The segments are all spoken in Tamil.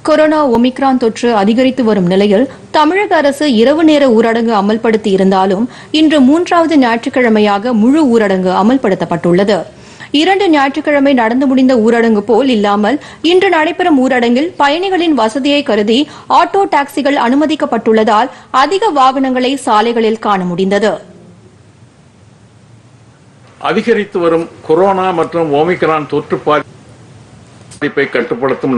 கொரோனா ஒமிக்ரான் தொற்று அதிகரித்து வரும் நிலையில் தமிழக அரசு இரவு நேர ஊரடங்கு அமல்படுத்தி இருந்தாலும் இன்று மூன்றாவது ஞாயிற்றுக்கிழமையாக முழு ஊரடங்கு அமல்படுத்தப்பட்டுள்ளது இரண்டு ஞாயிற்றுக்கிழமை நடந்து முடிந்த ஊரடங்கு போல் இல்லாமல் இன்று நடைபெறும் ஊரடங்கில் பயணிகளின் வசதியை கருதி ஆட்டோ டாக்ஸிகள் அனுமதிக்கப்பட்டுள்ளதால் அதிக வாகனங்களை சாலைகளில் காண முடிந்தது அதிகரித்து வரும் கொரோனா மற்றும் ஓமிக்ரான் தொற்று பாதிப்பை கட்டுப்படுத்தும்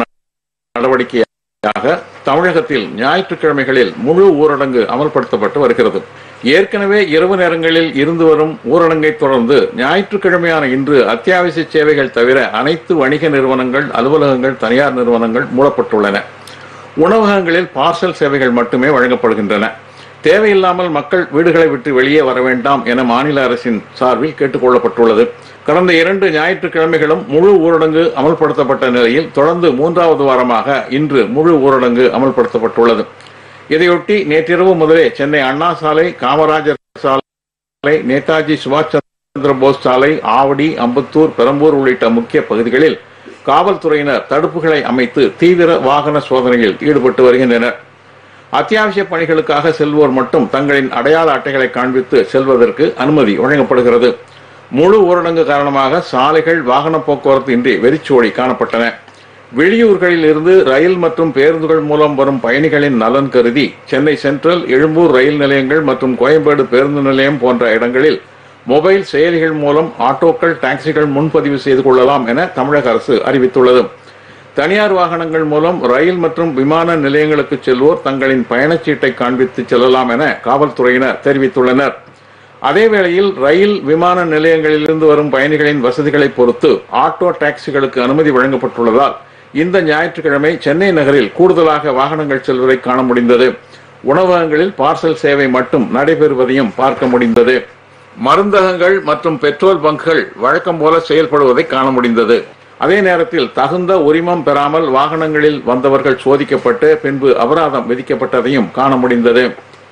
நடவடிக்கையாக தமிழகத்தில் ஞாயிற்றுக்கிழமைகளில் முழு ஊரடங்கு அமல்படுத்தப்பட்டு வருகிறது ஏற்கனவே இரவு நேரங்களில் இருந்து வரும் ஊரடங்கை தொடர்ந்து ஞாயிற்றுக்கிழமையான இன்று அத்தியாவசிய சேவைகள் தவிர அனைத்து வணிக நிறுவனங்கள் அலுவலகங்கள் தனியார் நிறுவனங்கள் மூடப்பட்டுள்ளன உணவகங்களில் பார்சல் சேவைகள் மட்டுமே வழங்கப்படுகின்றன தேவையில்லாமல் மக்கள் வீடுகளை விட்டு வெளியே வர வேண்டாம் என மாநில அரசின் சார்பில் கேட்டுக் கொள்ளப்பட்டுள்ளது கடந்த இரண்டு ஞாயிற்றுக்கிழமைகளும் முழு ஊரடங்கு அமல்படுத்தப்பட்ட நிலையில் தொடர்ந்து மூன்றாவது வாரமாக இன்று முழு ஊரடங்கு அமல்படுத்தப்பட்டுள்ளது இதையொட்டி நேற்றிரவு முதலே சென்னை அண்ணா சாலை காமராஜர் சாலை நேதாஜி சுபாஷ் சந்திர போஸ் சாலை ஆவடி அம்பத்தூர் பெரம்பூர் உள்ளிட்ட முக்கிய பகுதிகளில் காவல்துறையினர் தடுப்புகளை அமைத்து தீவிர வாகன சோதனையில் ஈடுபட்டு வருகின்றனர் அத்தியாவசிய பணிகளுக்காக செல்வோர் மட்டும் தங்களின் அடையாள அட்டைகளை காண்பித்து செல்வதற்கு அனுமதி வழங்கப்படுகிறது முழு ஊரடங்கு காரணமாக சாலைகள் வாகன போக்குவரத்து இன்றி வெறிச்சோடி காணப்பட்டன வெளியூர்களில் இருந்து ரயில் மற்றும் பேருந்துகள் மூலம் வரும் பயணிகளின் நலன் கருதி சென்னை சென்ட்ரல் எழும்பூர் ரயில் நிலையங்கள் மற்றும் கோயம்பேடு பேருந்து நிலையம் போன்ற இடங்களில் மொபைல் செயலிகள் மூலம் ஆட்டோக்கள் டாக்ஸிகள் முன்பதிவு செய்து கொள்ளலாம் என தமிழக அரசு அறிவித்துள்ளது தனியார் வாகனங்கள் மூலம் ரயில் மற்றும் விமான நிலையங்களுக்கு செல்வோர் தங்களின் பயணச்சீட்டை காண்பித்து செல்லலாம் என காவல்துறையினர் தெரிவித்துள்ளனர் அதேவேளையில் ரயில் விமான நிலையங்களிலிருந்து வரும் பயணிகளின் வசதிகளை பொறுத்து ஆட்டோ டாக்ஸிகளுக்கு அனுமதி வழங்கப்பட்டுள்ளதால் இந்த ஞாயிற்றுக்கிழமை சென்னை நகரில் கூடுதலாக வாகனங்கள் செல்வதை காண முடிந்தது உணவகங்களில் பார்சல் சேவை மட்டும் நடைபெறுவதையும் பார்க்க முடிந்தது மருந்தகங்கள் மற்றும் பெட்ரோல் பங்குகள் வழக்கம் போல செயல்படுவதை காண முடிந்தது அதே நேரத்தில் தகுந்த உரிமம் பெறாமல் வாகனங்களில் வந்தவர்கள் சோதிக்கப்பட்டு பின்பு அபராதம் விதிக்கப்பட்டதையும் காண முடிந்தது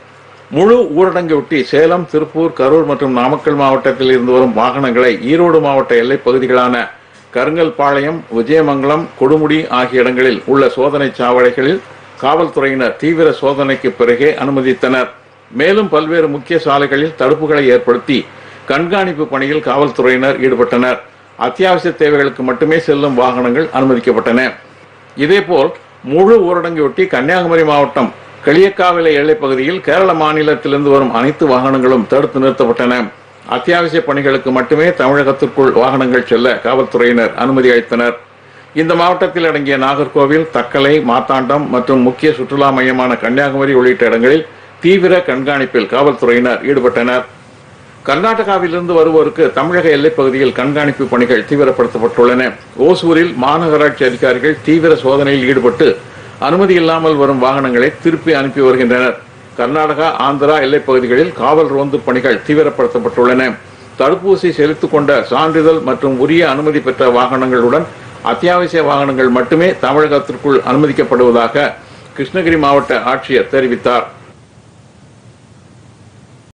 முழு ஊரடங்கையொட்டி சேலம் திருப்பூர் கரூர் மற்றும் நாமக்கல் மாவட்டத்தில் இருந்து வரும் வாகனங்களை ஈரோடு மாவட்ட எல்லைப் பகுதிகளான கருங்கல்பாளையம் விஜயமங்கலம் கொடுமுடி ஆகிய இடங்களில் உள்ள சோதனை சாவடிகளில் காவல்துறையினர் தீவிர சோதனைக்கு பிறகே அனுமதித்தனர் மேலும் பல்வேறு முக்கிய சாலைகளில் தடுப்புகளை ஏற்படுத்தி கண்காணிப்பு பணியில் காவல்துறையினர் ஈடுபட்டனர் அத்தியாவசிய தேவைகளுக்கு மட்டுமே செல்லும் வாகனங்கள் அனுமதிக்கப்பட்டன இதேபோல் முழு ஊரடங்கையொட்டி கன்னியாகுமரி மாவட்டம் களியக்காவிலை எல்லைப் பகுதியில் கேரள மாநிலத்திலிருந்து வரும் அனைத்து வாகனங்களும் தடுத்து நிறுத்தப்பட்டன அத்தியாவசிய பணிகளுக்கு மட்டுமே தமிழகத்திற்குள் வாகனங்கள் செல்ல காவல்துறையினர் அனுமதி அளித்தனர் இந்த மாவட்டத்தில் அடங்கிய நாகர்கோவில் தக்கலை மாத்தாண்டம் மற்றும் முக்கிய சுற்றுலா மையமான கன்னியாகுமரி உள்ளிட்ட இடங்களில் தீவிர கண்காணிப்பில் காவல்துறையினர் ஈடுபட்டனர் கர்நாடகாவிலிருந்து வருவோருக்கு தமிழக எல்லைப் பகுதியில் கண்காணிப்பு பணிகள் தீவிரப்படுத்தப்பட்டுள்ளன ஓசூரில் மாநகராட்சி அதிகாரிகள் தீவிர சோதனையில் ஈடுபட்டு அனுமதி இல்லாமல் வரும் வாகனங்களை திருப்பி அனுப்பி வருகின்றனர் கர்நாடகா ஆந்திரா எல்லைப் பகுதிகளில் காவல் ரோந்து பணிகள் தீவிரப்படுத்தப்பட்டுள்ளன தடுப்பூசி செலுத்திக் கொண்ட சான்றிதழ் மற்றும் உரிய அனுமதி பெற்ற வாகனங்களுடன் அத்தியாவசிய வாகனங்கள் மட்டுமே தமிழகத்திற்குள் அனுமதிக்கப்படுவதாக கிருஷ்ணகிரி மாவட்ட ஆட்சியர் தெரிவித்தார்